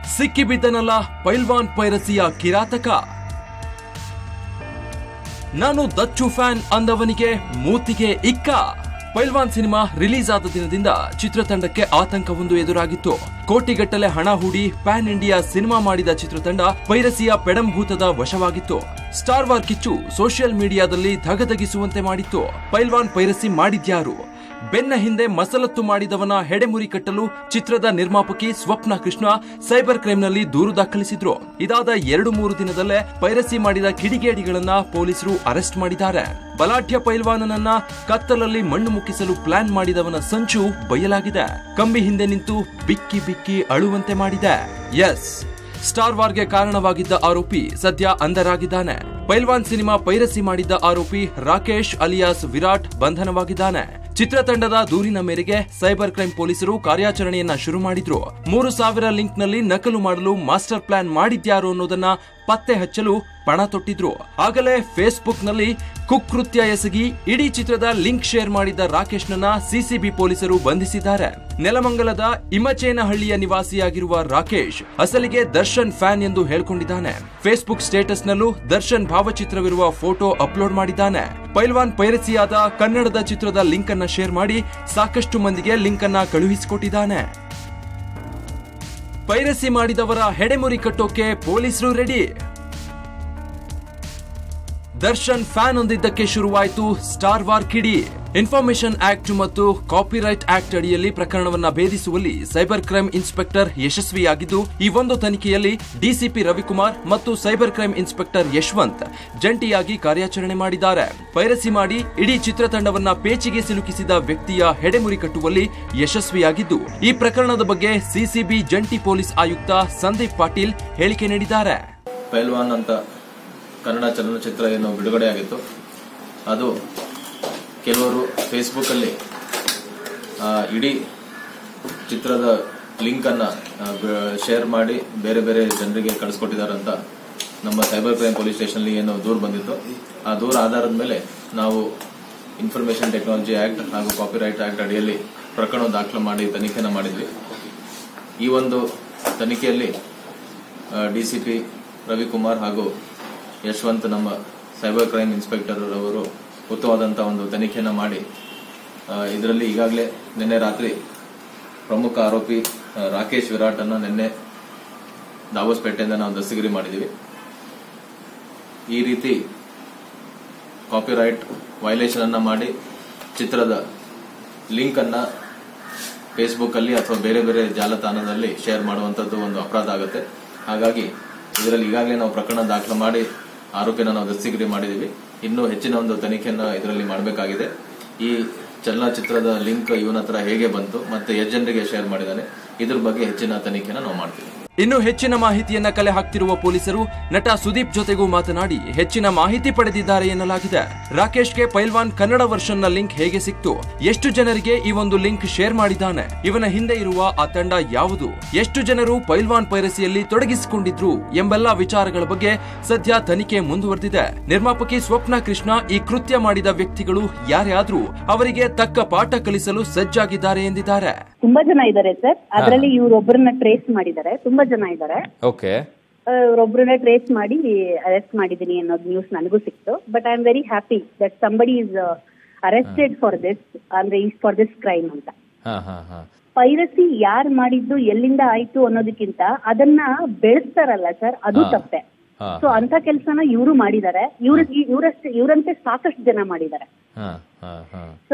ಸಿಕ್ಕಿಬಿದ್ದನಲ್ಲ ಪೈಲ್ವಾನ್ ಪೈರಸಿಯ ಕಿರಾತಕ ನಾನು ದಚ್ಚು ಫ್ಯಾನ್ ಅಂದವನಿಗೆ ಮೂತಿಗೆ ಇಕ್ಕ ಪೈಲ್ವಾನ್ cinema release ಆದ ದಿನದಿಂದ ಚಿತ್ರತಂಡಕ್ಕೆ ಆತಂಕವೊಂದು ಎದುರಾಗಿತ್ತು ಕೋಟಿಗಟ್ಟಲೆ ಹಣ ಹೂಡಿ ಪ್ಯಾನ್ ಇಂಡಿಯಾ ಸಿನಿಮಾ ಮಾಡಿದ ಚಿತ್ರತಂಡ ಪೈರಸಿಯ ಪೆಡಂಭೂತದ ವಶವಾಗಿತ್ತು ಸ್ಟಾರ್ ವಾರ್ ಕಿಚ್ಚು ಸೋಷಿಯಲ್ ಮೀಡಿಯಾದಲ್ಲಿ ಧಗಧಗಿಸುವಂತೆ ಮಾಡಿತ್ತು ಪೈಲ್ವಾನ್ ಪೈರಸಿ ಮಾಡಿದ್ಯಾರು ಬೆನ್ನ ಹಿಂದೆ ಮಸಲತ್ತು ಮಾಡಿದವನ ಹೆಡೆಮುರಿ ಕಟ್ಟಲು ಚಿತ್ರದ ನಿರ್ಮಾಪಕಿ ಸ್ವಪ್ನ ಕೃಷ್ಣ ಸೈಬರ್ ಕ್ರೈಮ್ನಲ್ಲಿ ದೂರು ದಾಖಲಿಸಿದ್ರು ಇದಾದ ಎರಡು ಮೂರು ದಿನದಲ್ಲೇ ಪೈರಸಿ ಮಾಡಿದ ಕಿಡಿಗೇಡಿಗಳನ್ನ ಪೊಲೀಸರು ಅರೆಸ್ಟ್ ಮಾಡಿದ್ದಾರೆ ಬಲಾಢ್ಯ ಪೈಲ್ವಾನನನ್ನ ಕತ್ತಲಲ್ಲಿ ಮಣ್ಣು ಮುಕ್ಕಿಸಲು ಪ್ಲಾನ್ ಮಾಡಿದವನ ಸಂಚು ಬಯಲಾಗಿದೆ ಕಂಬಿ ಹಿಂದೆ ನಿಂತು ಬಿಕ್ಕಿ ಬಿಕ್ಕಿ ಅಳುವಂತೆ ಮಾಡಿದೆ ಎಸ್ ಸ್ಟಾರ್ ವಾರ್ಗೆ ಕಾರಣವಾಗಿದ್ದ ಆರೋಪಿ ಸದ್ಯ ಅಂಧರಾಗಿದ್ದಾನೆ ಪೈಲ್ವಾನ್ ಸಿನಿಮಾ ಪೈರಸಿ ಮಾಡಿದ್ದ ಆರೋಪಿ ರಾಕೇಶ್ ಅಲಿಯಾಸ್ ವಿರಾಟ್ ಬಂಧನವಾಗಿದ್ದಾನೆ ಚಿತ್ರತಂಡದ ದೂರಿನ ಮೇರೆಗೆ ಸೈಬರ್ ಕ್ರೈಮ್ ಪೊಲೀಸರು ಕಾರ್ಯಾಚರಣೆಯನ್ನ ಶುರು ಮಾಡಿದ್ರು ಮೂರು ಸಾವಿರ ಲಿಂಕ್ ನಲ್ಲಿ ನಕಲು ಮಾಡಲು ಮಾಸ್ಟರ್ ಪ್ಲಾನ್ ಮಾಡಿದ್ಯಾರು ಅನ್ನೋದನ್ನ ಪತ್ತೆ ಹಚ್ಚಲು ಪಣ ತೊಟ್ಟಿದ್ರು ಆಗಲೇ ಫೇಸ್ಬುಕ್ ನಲ್ಲಿ ಕುಕೃತ್ಯ ಎಸಗಿ ಇಡೀ ಚಿತ್ರದ ಲಿಂಕ್ ಶೇರ್ ಮಾಡಿದ್ದ ರಾಕೇಶ್ನನ್ನ ಸಿಸಿಬಿ ಪೊಲೀಸರು ಬಂಧಿಸಿದ್ದಾರೆ ನೆಲಮಂಗಲದ ಇಮಚೇನಹಳ್ಳಿಯ ನಿವಾಸಿಯಾಗಿರುವ ರಾಕೇಶ್ ಅಸಲಿಗೆ ದರ್ಶನ್ ಫ್ಯಾನ್ ಎಂದು ಹೇಳ್ಕೊಂಡಿದ್ದಾನೆ ಫೇಸ್ಬುಕ್ ಸ್ಟೇಟಸ್ ನಲ್ಲೂ ದರ್ಶನ್ ಭಾವಚಿತ್ರವಿರುವ ಫೋಟೋ ಅಪ್ಲೋಡ್ ಮಾಡಿದ್ದಾನೆ ಪೈಲ್ವಾನ್ ಪೈರಸಿಯಾದ ಕನ್ನಡದ ಚಿತ್ರದ ಲಿಂಕ್ ಅನ್ನ ಶೇರ್ ಮಾಡಿ ಸಾಕಷ್ಟು ಮಂದಿಗೆ ಲಿಂಕ್ ಅನ್ನ ಕಳುಹಿಸಿಕೊಟ್ಟಿದ್ದಾನೆ ಪೈರಸಿ ಮಾಡಿದವರ ಹೆಡೆಮುರಿ ಕಟ್ಟೋಕೆ ಪೊಲೀಸರು ರೆಡಿ ದರ್ಶನ್ ಫ್ಯಾನ್ ಹೊಂದಿದ್ದಕ್ಕೆ ಶುರುವಾಯಿತು ಸ್ಟಾರ್ ವಾರ್ ಕಿಡಿ ಇನ್ಫಾರ್ಮೇಶನ್ ಆಕ್ಟ್ ಮತ್ತು ಕಾಪಿರೈಟ್ ಆಕ್ಟ್ ಅಡಿಯಲ್ಲಿ ಪ್ರಕರಣವನ್ನ ಭೇದಿಸುವಲ್ಲಿ ಸೈಬರ್ ಕ್ರೈಮ್ ಇನ್ಸ್ಪೆಕ್ಟರ್ ಯಶಸ್ವಿಯಾಗಿದ್ದು ಈ ಒಂದು ತನಿಖೆಯಲ್ಲಿ ಡಿಸಿಪಿ ರವಿಕುಮಾರ್ ಮತ್ತು ಸೈಬರ್ ಕ್ರೈಮ್ ಇನ್ಸ್ಪೆಕ್ಟರ್ ಯಶವಂತ್ ಜಂಟಿಯಾಗಿ ಕಾರ್ಯಾಚರಣೆ ಮಾಡಿದ್ದಾರೆ ಪೈರಸಿ ಮಾಡಿ ಇಡೀ ಚಿತ್ರತಂಡವನ್ನ ಪೇಚಿಗೆ ಸಿಲುಕಿಸಿದ ವ್ಯಕ್ತಿಯ ಹೆಡೆಮುರಿ ಕಟ್ಟುವಲ್ಲಿ ಯಶಸ್ವಿಯಾಗಿದ್ದು ಈ ಪ್ರಕರಣದ ಬಗ್ಗೆ ಸಿಸಿಬಿ ಜಂಟಿ ಪೊಲೀಸ್ ಆಯುಕ್ತ ಸಂದೀಪ್ ಪಾಟೀಲ್ ಹೇಳಿಕೆ ನೀಡಿದ್ದಾರೆ ಪೈಲ್ವಾನ್ ಅಂತ ಕನ್ನಡ ಚಲನಚಿತ್ರ ಏನು ಬಿಡುಗಡೆಯಾಗಿತ್ತು ಅದು ಕೆಲವರು ಫೇಸ್ಬುಕ್ಕಲ್ಲಿ ಆ, ಇಡೀ ಚಿತ್ರದ ಲಿಂಕನ್ನು ಶೇರ್ ಮಾಡಿ ಬೇರೆ ಬೇರೆ ಜನರಿಗೆ ಕಳಿಸ್ಕೊಟ್ಟಿದ್ದಾರೆ ಅಂತ ನಮ್ಮ ಸೈಬರ್ ಕ್ರೈಮ್ ಪೊಲೀಸ್ ಸ್ಟೇಷನ್ಲಿ ಏನು ದೂರು ಬಂದಿತ್ತು ಆ ದೂರ ಆಧಾರದ ಮೇಲೆ ನಾವು ಇನ್ಫಾರ್ಮೇಷನ್ ಟೆಕ್ನಾಲಜಿ ಆಕ್ಟ್ ಹಾಗೂ ಕಾಪಿರೈಟ್ ಆಕ್ಟ್ ಅಡಿಯಲ್ಲಿ ಪ್ರಕರಣ ದಾಖಲು ಮಾಡಿ ತನಿಖೆನ ಮಾಡಿದ್ವಿ ಈ ಒಂದು ತನಿಖೆಯಲ್ಲಿ ಡಿಸಿಪಿ ರವಿಕುಮಾರ್ ಹಾಗೂ ಯಶವಂತ್ ನಮ್ಮ ಸೈಬರ್ ಕ್ರೈಮ್ ಇನ್ಸ್ಪೆಕ್ಟರ್ ಅವರು ಉತ್ತಮವಾದಂಥ ಒಂದು ತನಿಖೆಯನ್ನು ಮಾಡಿ ಇದರಲ್ಲಿ ಈಗಾಗಲೇ ನಿನ್ನೆ ರಾತ್ರಿ ಪ್ರಮುಖ ಆರೋಪಿ ಆ, ರಾಕೇಶ್ ವಿರಾಟ್ ಅನ್ನ ನಿನ್ನೆ ದಾವೋಸ್ಪೇಟೆಯಿಂದ ನಾವು ದಸ್ತಗಿರಿ ಮಾಡಿದ್ದೀವಿ ಈ ರೀತಿ ಕಾಪಿರೈಟ್ ವೈಲೇಷನ್ ಅನ್ನ ಮಾಡಿ ಚಿತ್ರದ ಲಿಂಕ್ ಅನ್ನ ಫೇಸ್ಬುಕ್ ಅಲ್ಲಿ ಅಥವಾ ಬೇರೆ ಬೇರೆ ಜಾಲತಾಣದಲ್ಲಿ ಶೇರ್ ಮಾಡುವಂತದ್ದು ಒಂದು ಅಪರಾಧ ಆಗುತ್ತೆ ಹಾಗಾಗಿ ಇದರಲ್ಲಿ ಈಗಾಗಲೇ ನಾವು ಪ್ರಕರಣ ದಾಖಲು ಮಾಡಿ ಆರೋಪಿನ ನಾವು ದಸ್ತಗಿರಿ ಮಾಡಿದ್ದೀವಿ ಇನ್ನೂ ಹೆಚ್ಚಿನ ಒಂದು ತನಿಖೆಯನ್ನ ಇದರಲ್ಲಿ ಮಾಡಬೇಕಾಗಿದೆ ಈ ಚಲನಚಿತ್ರದ ಲಿಂಕ್ ಇವನ ಹತ್ರ ಹೇಗೆ ಬಂತು ಮತ್ತೆ ಎಷ್ಟು ಜನರಿಗೆ ಶೇರ್ ಮಾಡಿದ್ದಾನೆ ಇದ್ರ ಬಗ್ಗೆ ಹೆಚ್ಚಿನ ತನಿಖೆನ ನಾವು ಮಾಡ್ತೀವಿ ಇನ್ನು ಹೆಚ್ಚಿನ ಮಾಹಿತಿಯನ್ನ ಕಲೆ ಹಾಕ್ತಿರುವ ಪೊಲೀಸರು ನಟ ಸುದೀಪ್ ಜೊತೆಗೂ ಮಾತನಾಡಿ ಹೆಚ್ಚಿನ ಮಾಹಿತಿ ಪಡೆದಿದ್ದಾರೆ ಎನ್ನಲಾಗಿದೆ ರಾಕೇಶ್ಗೆ ಪೈಲ್ವಾನ್ ಕನ್ನಡ ವರ್ಷನ್ ನ ಲಿಂಕ್ ಹೇಗೆ ಸಿಕ್ತು ಎಷ್ಟು ಜನರಿಗೆ ಈ ಒಂದು ಲಿಂಕ್ ಶೇರ್ ಮಾಡಿದ್ದಾನೆ ಇವನ ಹಿಂದೆ ಇರುವ ಆ ತಂಡ ಯಾವುದು ಎಷ್ಟು ಜನರು ಪೈಲ್ವಾನ್ ಪೈರಸಿಯಲ್ಲಿ ತೊಡಗಿಸಿಕೊಂಡಿದ್ರು ಎಂಬೆಲ್ಲ ವಿಚಾರಗಳ ಬಗ್ಗೆ ಸದ್ಯ ತನಿಖೆ ಮುಂದುವರೆದಿದೆ ನಿರ್ಮಾಪಕಿ ಸ್ವಪ್ನ ಕೃಷ್ಣ ಈ ಕೃತ್ಯ ಮಾಡಿದ ವ್ಯಕ್ತಿಗಳು ಯಾರೇ ಆದ್ರೂ ಅವರಿಗೆ ತಕ್ಕ ಪಾಠ ಕಲಿಸಲು ಸಜ್ಜಾಗಿದ್ದಾರೆ ಎಂದಿದ್ದಾರೆ ತುಂಬಾ ಜನ ಇದ್ದಾರೆ ಸರ್ ಅದರಲ್ಲಿ ಇವ್ರೊಬ್ಬರನ್ನ ಟ್ರೇಸ್ ಮಾಡಿದ್ದಾರೆ ತುಂಬಾ ಜನ ಇದ್ದಾರೆ ಓಕೆ ಇವ್ರೊಬ್ಬರನ್ನ ಟ್ರೇಸ್ ಮಾಡಿ ಅರೆಸ್ಟ್ ಮಾಡಿದೀನಿ ಅನ್ನೋದು ನ್ಯೂಸ್ ನನಗೂ ಸಿಕ್ತು but I am very happy that somebody is arrested for this ಅಂದ್ರೆ ಈಸ್ ಫಾರ್ ದಿಸ್ ಕ್ರೈಮ್ ಅಂತ ಹಾ ಹಾ ಹಾ ಪೈರಸಿ ಯಾರ್ ಮಾಡಿದ್ದು ಎಲ್ಲಿಂದ ಆಯ್ತು ಅನ್ನೋದಕ್ಕಿಂತ ಅದನ್ನ ಬೆಳೆಸ್ತಾರಲ್ಲ ಸರ್ ಅದು ಹಾ. ತಪ್ಪೆ ಹಾ ಸೊ ಅಂತ ಕೆಲ್ಸನ ಇವರು ಮಾಡಿದ್ದಾರೆ ಇವ್ರ ಇವ್ರಷ್ಟೇ ಇವ್ರಂತೆ ಸಾಕಷ್ಟು ಜನ ಮಾಡಿದ್ದಾರೆ ಹಾ ಹಾ ಹಾ ಸೊ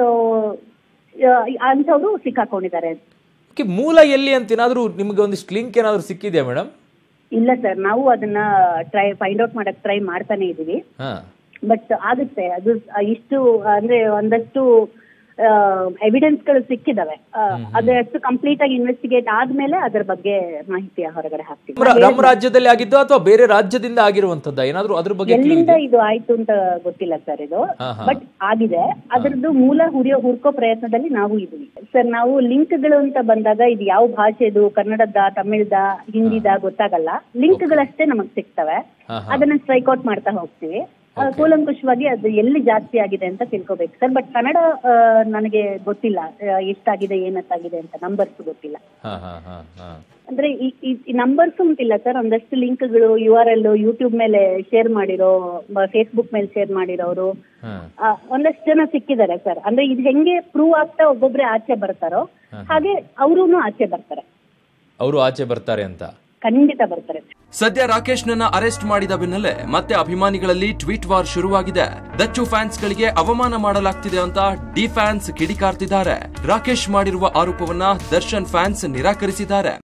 ಅಂಥವ್ರು ಸಿಕ್ಕಾಕೊಂಡಿದ್ದಾರೆ ಓಕೆ ಮೂಲ ಎಲ್ಲಿ ಅಂತ ಏನಾದರೂ ನಿಮಗೆ ಒಂದಿಷ್ಟು ಲಿಂಕ್ ಏನಾದರೂ ಸಿಕ್ಕಿದೆಯಾ ಮೇಡಮ್ ಇಲ್ಲ ಸರ್ ನಾವು ಅದನ್ನ ಟ್ರೈ ಫೈಂಡ್ ಔಟ್ ಮಾಡಕ್ ಟ್ರೈ ಮಾಡ್ತಾನೆ ಇದೀವಿ ಹಾ ಬಟ್ ಆಗುತ್ತೆ ಅದು ಇಷ್ಟು ಅಂದ್ರೆ ಒಂದಷ್ಟು ಎವಿಡೆನ್ಸ್ ಗಳು ಸಿಕ್ಕಿದಾವೆ ಆ, ಅದಷ್ಟು ಕಂಪ್ಲೀಟ್ ಆಗಿ ಇನ್ವೆಸ್ಟಿಗೇಟ್ ಆದ್ಮೇಲೆ ಅದರ ಬಗ್ಗೆ ಮಾಹಿತಿ ಹೊರಗಡೆ ಹಾಕ್ತೀವಿ ನಮ್ಮ- ನಮ್ಮ ರಾಜ್ಯದಲ್ಲಿ ಆಗಿದ್ದು ಅಥವಾ ಬೇರೆ ರಾಜ್ಯದಿಂದ ಆಗಿರುವಂತದ್ದ ಏನಾದರೂ ಅದ್ರ ಬಗ್ಗೆ clue ಎಲ್ಲಿಂದ ಇದೆಯಾ? ಇದು ಆಯ್ತು ಅಂತ ಗೊತ್ತಿಲ್ಲ ಸರ್ ಇದು ಹಾ, ಹಾ. ಬಟ್ ಆಗಿದೆ ಅದರದ್ದು ಮೂಲ ಹುರಿಯೋ ಹುಡ್ಕೋ ಪ್ರಯತ್ನದಲ್ಲಿ ನಾವು ಇದೀವಿ ಸರ್ ನಾವು ಲಿಂಕ್ಗಳು ಅಂತ ಬಂದಾಗ ಇದು ಯಾವ ಭಾಷೆದು ಕನ್ನಡದ ತಮಿಳ್ದ ಹಿಂದಿದ ಗೊತ್ತಾಗಲ್ಲ ಲಿಂಕ್ಗಳಷ್ಟೇ ನಮಗ್ ಸಿಗ್ತವೆ ಹಾ, ಹಾ. ಅದನ್ನ ಸ್ಟ್ರೈಕ್ ಔಟ್ ಮಾಡ್ತಾ ಹೋಗ್ತೀವಿ ಆ, ಕೂಲಂಕುಷವಾಗಿ ಅದು ಎಲ್ಲಿ ಜಾಸ್ತಿ ಆಗಿದೆ ಅಂತ ತಿಳ್ಕೊಬೇಕು ಸರ್ ಬಟ್ ಕನ್ನಡ ಆ, ನನಗೆ ಗೊತ್ತಿಲ್ಲ ಆ, ಎಷ್ಟಾಗಿದೆ ಏನತ್ತಾಗಿದೆ ಅಂತ ನಂಬರ್ಸ್ ಗೊತ್ತಿಲ್ಲ ಹಾ ಹಾ ಹಾ ಹಾ ಅಂದ್ರೆ ಈ ಈ ನಂಬರ್ಸ್ ಅಂತಿಲ್ಲ ಸರ್ ಒಂದಷ್ಟು ಲಿಂಕ್ಗಳು ಯು ಆರ್ ಎಲ್ ಯೂಟ್ಯೂಬ್ ಮೇಲೆ ಶೇರ್ ಮಾಡಿರೋ ಫೇಸ್ಬುಕ್ ಮೇಲೆ ಶೇರ್ ಮಾಡಿರೋರು ಹಾ ಆ, ಒಂದಷ್ಟು ಜನ ಸಿಕ್ಕಿದ್ದಾರೆ ಸರ್ ಅಂದ್ರೆ ಇದು ಹೆಂಗೆ ಪ್ರೂವ್ ಆಗ್ತಾ ಒಬ್ಬೊಬ್ರೆ ಆಚೆ ಬರ್ತಾರೋ ಹಾಗೆ ಅವರೂ ಆಚೆ ಬರ್ತಾರೆ ಅವರು ಆಚೆ ಬರ್ತಾರೆ ಅಂತ ಖಂಡಿತ ಬರ್ತಾರೆ ಸದ್ಯ ರಾಕೇಶ್ನನ್ನ ಅರೆಸ್ಟ್ ಮಾಡಿದ ಬೆನ್ನಲ್ಲೇ ಮತ್ತೆ ಅಭಿಮಾನಿಗಳಲ್ಲಿ ಟ್ವೀಟ್ ವಾರ್ ಶುರುವಾಗಿದೆ ದಚ್ಚು ಫ್ಯಾನ್ಸ್ ಗಳಿಗೆ ಅವಮಾನ ಮಾಡಲಾಗ್ತಿದೆ ಅಂತ ಡಿ ಫ್ಯಾನ್ಸ್ ಕಿಡಿಕಾರ್ತಿದ್ದಾರೆ ರಾಕೇಶ್ ಮಾಡಿರುವ ಆರೋಪವನ್ನ ದರ್ಶನ್ ಫ್ಯಾನ್ಸ್ ನಿರಾಕರಿಸಿದ್ದಾರೆ